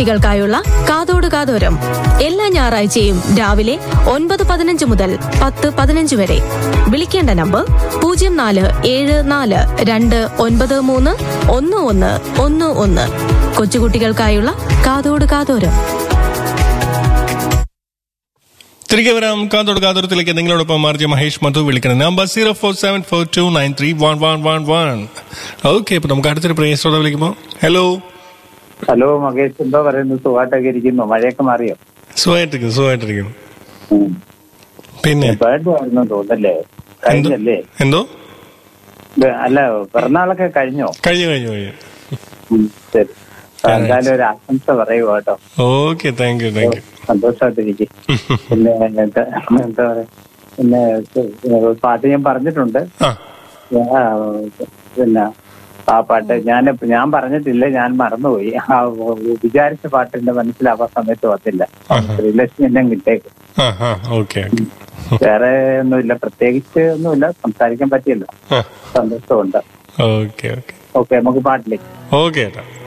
കൊച്ചുകുട്ടികൾക്കായുള്ള കാതോട് കാതോരം എല്ലാ ഞായറാഴ്ചയും രാവിലെ ഒൻപത് പതിനഞ്ച് മുതൽ പത്ത് പതിനഞ്ച് വരെ വിളിക്കേണ്ട നമ്പർ പൂജ്യം നാല് ഏഴ് നാല് രണ്ട് ഒൻപത് മൂന്ന് ഒന്ന് ഒന്ന് ഒന്ന് ഒന്ന് കൊച്ചുകുട്ടികൾക്കായുള്ള കാതോട് കാതോരം തിരികെ വരാം കാതോട് കാതോരത്തിലേക്ക് നിങ്ങളോടൊപ്പം ആർജെ മഹേഷ് മധു വിളിക്കണം number zero four seven four two nine three one one one one okay അപ്പൊ നമുക്ക് അടുത്തൊരു പ്രിയ ശ്രോത വിളിക്കുമ്പോ ഹലോ ഹലോ മകേഷ് എന്തോ പറയുന്നു സുഖമായിട്ടൊക്കെ ഇരിക്കുന്നു മഴയൊക്കെ മാറിയോ സുഖമായിട്ടിരിക്കുന്നു സുഖമായിട്ടിരിക്കുന്നു പിന്നെ ബേർഡ് ആയിരുന്നു തോന്നല്ലേ കഴിഞ്ഞല്ലേ എന്തോ ഇത് അല്ല പിറന്നാളൊക്കെ കഴിഞ്ഞോ കഴിഞ്ഞു കഴിഞ്ഞു കഴിഞ്ഞു ഉം, ശരി ആ, എന്തായാലും ഒരു ആശംസ പറയൂ കേട്ടോ okay thank you thank you സന്തോഷമായിട്ടിരിക്കും പിന്നെ എന്താ എന്താ പറയാ പിന്നെ പാട്ട് ഞാൻ പറഞ്ഞിട്ടുണ്ട് ആ ആ, പിന്നെ ആ പാട്ട് ഞാൻ ഞാൻ പറഞ്ഞിട്ടില്ല ഞാൻ മറന്നുപോയി ആ വിചാരിച്ച പാട്ട് എന്റെ മനസ്സിൽ ആ സമയത്ത് വന്നില്ല ശ്രീലക്ഷ്മി എന്നെ കിട്ടേക്കും ആ ആ ഓക്കെ ഓക്കെ വേറെ ഒന്നുമില്ല പ്രത്യേകിച്ച് ഒന്നുമില്ല സംസാരിക്കാൻ പറ്റിയല്ലോ ആ സന്തോഷമുണ്ട് ഓക്കെ ഓക്കെ ഓക്കെ നമുക്ക് പാട്ടിലേക്ക് ഓക്കെ ഏട്ടാ